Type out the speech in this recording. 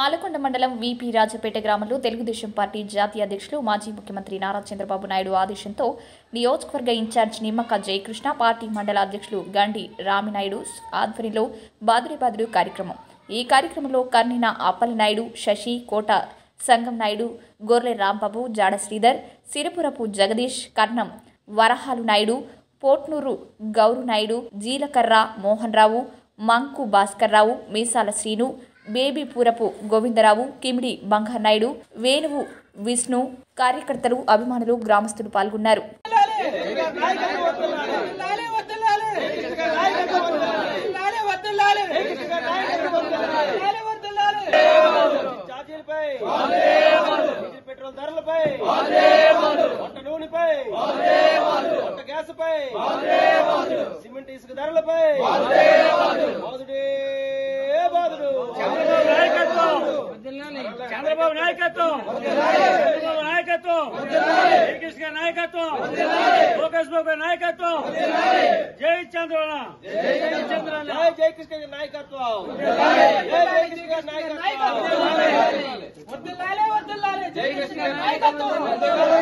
మాలకొండ మండలం విపి రాజపేట గ్రామంలో తెలుగుదేశం పార్టీ జాతీయ అధ్యక్షులు మాజీ ముఖ్యమంత్రి నారా చంద్రబాబు నాయుడు ఆదేశంతో నియోజకవర్గ ఇన్ఛార్జ్ నిమ్మక జయకృష్ణ పార్టీ మండల అధ్యక్షులు గండి రామినాయుడు ఆధ్వర్యంలో బాదురి బాదురు కార్యక్రమం ఈ కార్యక్రమంలో కర్నిన అప్పలనాయుడు శశి కోట సంగం నాయుడు గొర్రె రాంబాబు జాడ శ్రీధర్ సిరిపురపు జగదీష్ కర్ణం వరహాలు నాయుడు పోట్నూరు గౌరు నాయుడు జీలకర్ర మోహన్ రావు మంకు భాస్కర్రావు మీసాల శ్రీను బేబీపూరపు గోవిందరావు కిమిడి బంగానాయుడు వేణువు విష్ణు కార్యకర్తలు అభిమానులు గ్రామస్తులు పాల్గొన్నారు ఛార్జీలపై డీజిల్ పెట్రోల్ ధరలపై వంట నూనెపై వంట గ్యాస్ పై సిమెంట్ ఇసుక ధరలపై బాధుడే బాధుడు చంద్రబాబు నాయకత్వం చంద్రబాబు నాయకత్వం శ్రీకృష్ణ గారి నాయకత్వం లోకేష్ బాబు గారి నాయకత్వం జై చంద్రబాబు జై జయకృష్ణ గారి నాయకత్వం జై జయకృష్ణ గారి నాయకత్వం వద్దులాలే వద్దులాలే జై కృష్ణ నాయకత్వం